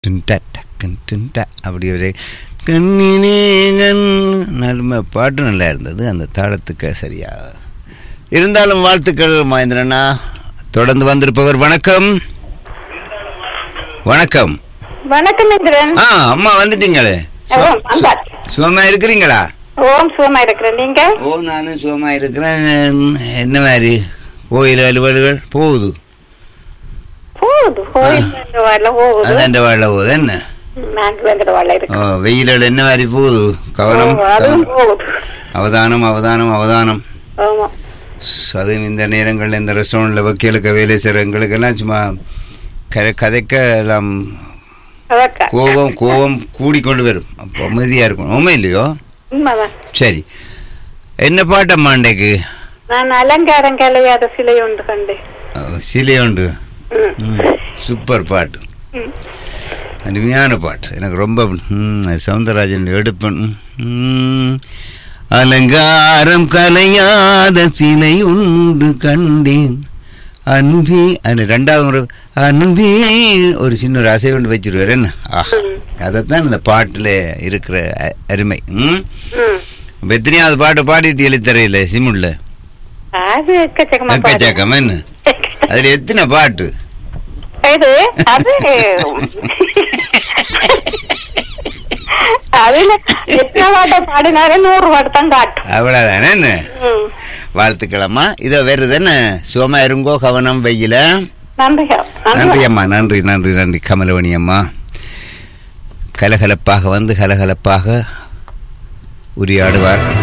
டின்ட டக்குன் டின்ட அப்படி ஒரு கண்ணினே கண் நல்ல பாட்டு நல்லா இருந்தது அந்த தாளத்துக்கு சரியா இருந்தாலும் வாழ்த்துக்கள் மகேந்திரண்ணா தொடர்ந்து வந்திருப்பவர் வணக்கம் வணக்கம் வணக்கம் இந்திரன் ஆ அம்மா வந்துட்டீங்களே ஓ, வந்தாச்சு. சுகமா இருக்கிறீங்களா ஓம் சுகமா இருக்கிறேன் நீங்க ஓ நானும் சுகமா இருக்கிறேன் என்ன மாதிரி கோயில் அலுவல்கள் போகுது போகுது கோயில் வாழ போகுது அதான் வாழ போகுது என்ன நாங்கள் வேங்கிற வாழ ஓ, இருக்கு வெயில்கள் என்ன மாதிரி போகுது கவனம் ஓ, அதுவும் கவனம். போகுது அவதானம் அவதானம் அவதானம் ஆமா ஸ், அதுவும் இந்த நேரங்களில் இந்த ரெஸ்டாரண்ட்டில் வக்கீலுக்கு வேலை செய்கிறவங்களுக்கெல்லாம் சும்மா கதை கதைக்க எல்லாம் அதக்கா கோபம் கோபம் கூடிக்கொண்டு வரும் அப்போ அமைதியாக இருக்கும் உண்மை இல்லையோ உண்மைதான் சரி என்ன பாட்டம்மா அன்றைக்கு நான் அலங்காரம் கலையாத சிலை ஒன்று கண்டேன் சிலை உண்டு ம். ம், சூப்பர் பாட்டு ம். அருமையான பாட்டு எனக்கு ரொம்ப ம், அது சவுந்தரராஜன் எடுப்பன் ம், அலங்காரம் கலையாத சிலை உண்டு கண்டேன் அன்பே அது ரெண்டாவது முறை அன்பே ஒரு சின்ன ஒரு அசை கொண்டு வச்சிருவார் என்ன ஆ அதைத்தான் இந்த பாட்டில் இருக்கிற அ- அருமை ம் ம். இப்ப எத்தனையாவது பாட்டு பாடிட்டு எழுத்தறையில் சிமுல்ல அது எக்கச்சக்கமா பாடு. எக்கச்சக்கம் என்ன அதில் எத்தனை பாட்டு இது அது அதுல எத்தனை பாட்டை பாடினாலும் நூறு பாட்டு தான் காட்டும் அவ்வளோதானே என்ன ம். வாழ்த்துக்களம்மா இதோ வேறு என்ன சுகமா இருங்கோ கவனம் வெயில நன்றிங்க நன்றி அம்மா நன்றி நன்றி நன்றி கமலவணி அம்மா கலகலப்பாக வந்து கலகலப்பாக உரையாடுவார்